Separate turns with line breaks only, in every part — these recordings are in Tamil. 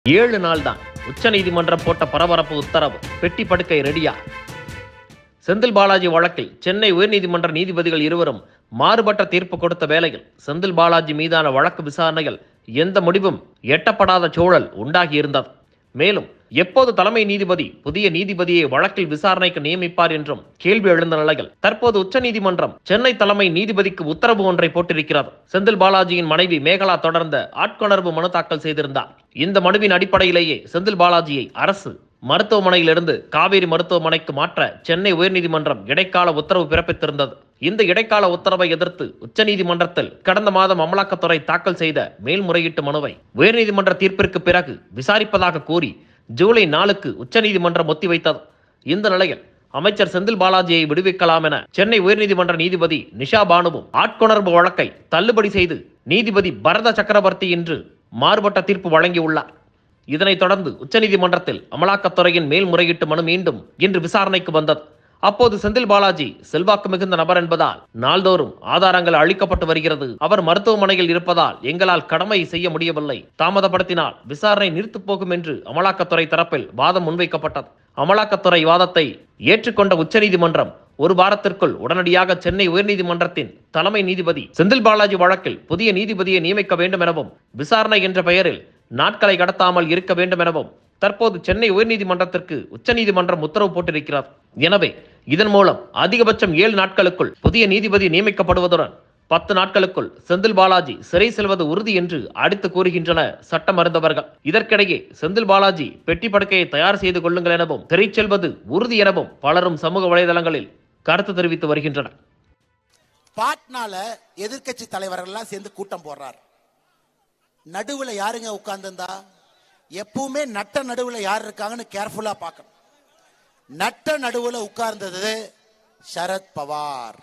ஏழு நாள் தான் உச்சநீதிமன்றம் போட்ட பரபரப்பு உத்தரவு பெட்டி படுக்கை ரெடியா செந்தில் பாலாஜி வழக்கில் சென்னை உயர்நீதிமன்ற நீதிபதிகள் இருவரும் மாறுபட்ட தீர்ப்பு கொடுத்த வேளையில் செந்தில் பாலாஜி மீதான வழக்கு விசாரணையில் எந்த முடிவும் எட்டப்படாத சூழல் உண்டாகியிருந்தது மேலும் எப்போது தலைமை நீதிபதி புதிய நீதிபதியை வழக்கில் விசாரணைக்கு நியமிப்பார் என்றும் கேள்வி எழுந்த நிலையில் தற்போது உச்சநீதிமன்றம் சென்னை தலைமை நீதிபதிக்கு உத்தரவு ஒன்றை போட்டிருக்கிறது செந்தில் பாலாஜியின் மனைவி மேகலா தொடர்ந்த ஆட்கொணர்வு மனு தாக்கல் செய்திருந்தார் இந்த மனுவின் அடிப்படையிலேயே செந்தில் பாலாஜியை அரசு மருத்துவமனையிலிருந்து காவேரி மருத்துவமனைக்கு மாற்ற சென்னை உயர்நீதிமன்றம் இடைக்கால உத்தரவு பிறப்பித்திருந்தது இந்த இடைக்கால உத்தரவை எதிர்த்து உச்சநீதிமன்றத்தில் கடந்த மாதம் அமலாக்கத்துறை தாக்கல் செய்த மேல்முறையீட்டு மனுவை உயர்நீதிமன்ற தீர்ப்பிற்கு பிறகு விசாரிப்பதாக கூறி ஜூலை நாலுக்கு உச்சநீதிமன்றம் ஒத்திவைத்தது இந்த நிலையில் அமைச்சர் செந்தில் பாலாஜியை விடுவிக்கலாம் என சென்னை உயர்நீதிமன்ற நீதிபதி நிஷா பானுவும் ஆட்கொணர்வு வழக்கை தள்ளுபடி செய்து நீதிபதி பரத சக்கரவர்த்தி இன்று மாறுபட்ட தீர்ப்பு வழங்கியுள்ளார் இதனைத் தொடர்ந்து உச்சநீதிமன்றத்தில் அமலாக்கத்துறையின் மேல்முறையீட்டு மனு மீண்டும் இன்று விசாரணைக்கு வந்தது அப்போது செந்தில் பாலாஜி செல்வாக்கு மிகுந்த நபர் என்பதால் நாள்தோறும் ஆதாரங்கள் அளிக்கப்பட்டு வருகிறது அவர் மருத்துவமனையில் இருப்பதால் எங்களால் கடமை செய்ய முடியவில்லை தாமதப்படுத்தினால் விசாரணை நிறுத்துப் போகும் என்று அமலாக்கத்துறை தரப்பில் வாதம் முன்வைக்கப்பட்டது அமலாக்கத்துறை வாதத்தை ஏற்றுக்கொண்ட உச்சநீதிமன்றம் ஒரு வாரத்திற்குள் உடனடியாக சென்னை உயர்நீதிமன்றத்தின் தலைமை நீதிபதி செந்தில் பாலாஜி வழக்கில் புதிய நீதிபதியை நியமிக்க வேண்டும் எனவும் விசாரணை என்ற பெயரில் நாட்களை கடத்தாமல் இருக்க வேண்டும் எனவும் தற்போது சென்னை உயர்நீதிமன்றத்திற்கு உச்சநீதிமன்றம் உத்தரவு போட்டிருக்கிறது எனவே இதன் மூலம் அதிகபட்சம் ஏழு நாட்களுக்குள் புதிய நீதிபதி நியமிக்கப்படுவதுடன் பத்து நாட்களுக்குள் செந்தில் பாலாஜி சிறை செல்வது உறுதி என்று அடித்து கூறுகின்றன சட்டம் அறிந்தவர்கள் இதற்கிடையே செந்தில் பாலாஜி பெட்டி படுக்கையை தயார் செய்து கொள்ளுங்கள் எனவும் சிறை செல்வது உறுதி எனவும் பலரும் சமூக வலைதளங்களில் கருத்து தெரிவித்து வருகின்றனர்
பாட்னால எதிர்க்கட்சி தலைவர்கள்லாம் சேர்ந்து கூட்டம் போடுறார் நடுவுல யாருங்க உட்கார்ந்திருந்தா எப்பவுமே நட்ட நடுவுல யார் இருக்காங்கன்னு கேர்ஃபுல்லா பார்க்கணும் நட்ட நடுவுல உட்கார்ந்தது சரத் பவார்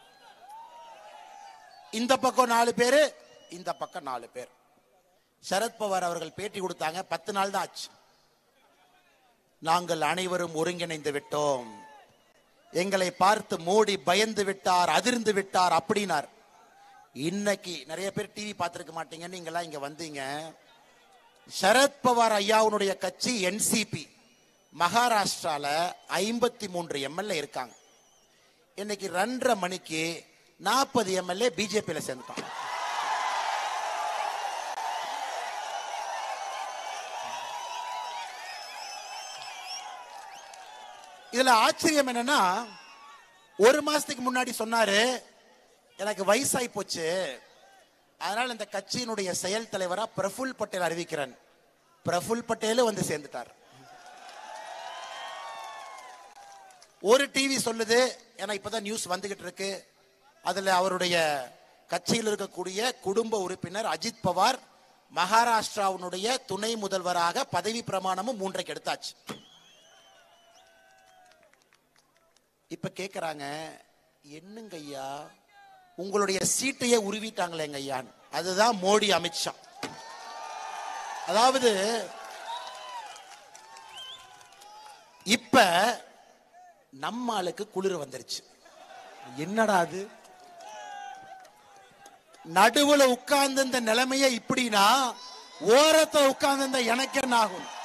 இந்த பக்கம் நாலு பேரு இந்த பக்கம் நாலு பேர் சரத் பவார் அவர்கள் பேட்டி கொடுத்தாங்க பத்து நாள் தான் ஆச்சு நாங்கள் அனைவரும் ஒருங்கிணைந்து விட்டோம் எங்களை பார்த்து மோடி பயந்து விட்டார் அதிர்ந்து விட்டார் அப்படின்னார் இன்னைக்கு நிறைய பேர் டிவி பார்த்திருக்க மாட்டீங்க நீங்களாம் இங்க வந்தீங்க சரத்பவார் ஐயாவுடைய கட்சி என்சிபி மகாராஷ்டிரால ஐம்பத்தி மூன்று எம்எல்ஏ இருக்காங்க இன்னைக்கு ரெண்டரை மணிக்கு நாற்பது எம்எல்ஏ பிஜேபியில சேர்ந்துட்டாங்க இதுல ஆச்சரியம் என்னன்னா ஒரு மாசத்துக்கு முன்னாடி சொன்னாரு எனக்கு வயசாகி போச்சு அதனால இந்த கட்சியினுடைய செயல் தலைவரா பிரஃபுல் பட்டேல் அறிவிக்கிறேன் பிரஃபுல் பட்டேலும் வந்து சேர்ந்துட்டார் ஒரு டிவி சொல்லுது ஏன்னா இப்பதான் நியூஸ் வந்துகிட்டு இருக்கு அதுல அவருடைய கட்சியில் இருக்கக்கூடிய குடும்ப உறுப்பினர் அஜித் பவார் மகாராஷ்டிராவுடைய துணை முதல்வராக பதவி பிரமாணமும் மூன்றைக்கு எடுத்தாச்சு இப்ப கேக்குறாங்க என்னங்க ஐயா உங்களுடைய சீட்டையே உருவிட்டாங்களேங்க ஐயான்னு அதுதான் மோடி அமித்ஷா அதாவது இப்ப நம்ம ஆளுக்கு குளிர் வந்துருச்சு என்னடா அது நடுவுல உட்கார்ந்து இந்த நிலைமைய இப்படின்னா ஓரத்தை உட்கார்ந்து எனக்கு என்ன ஆகும்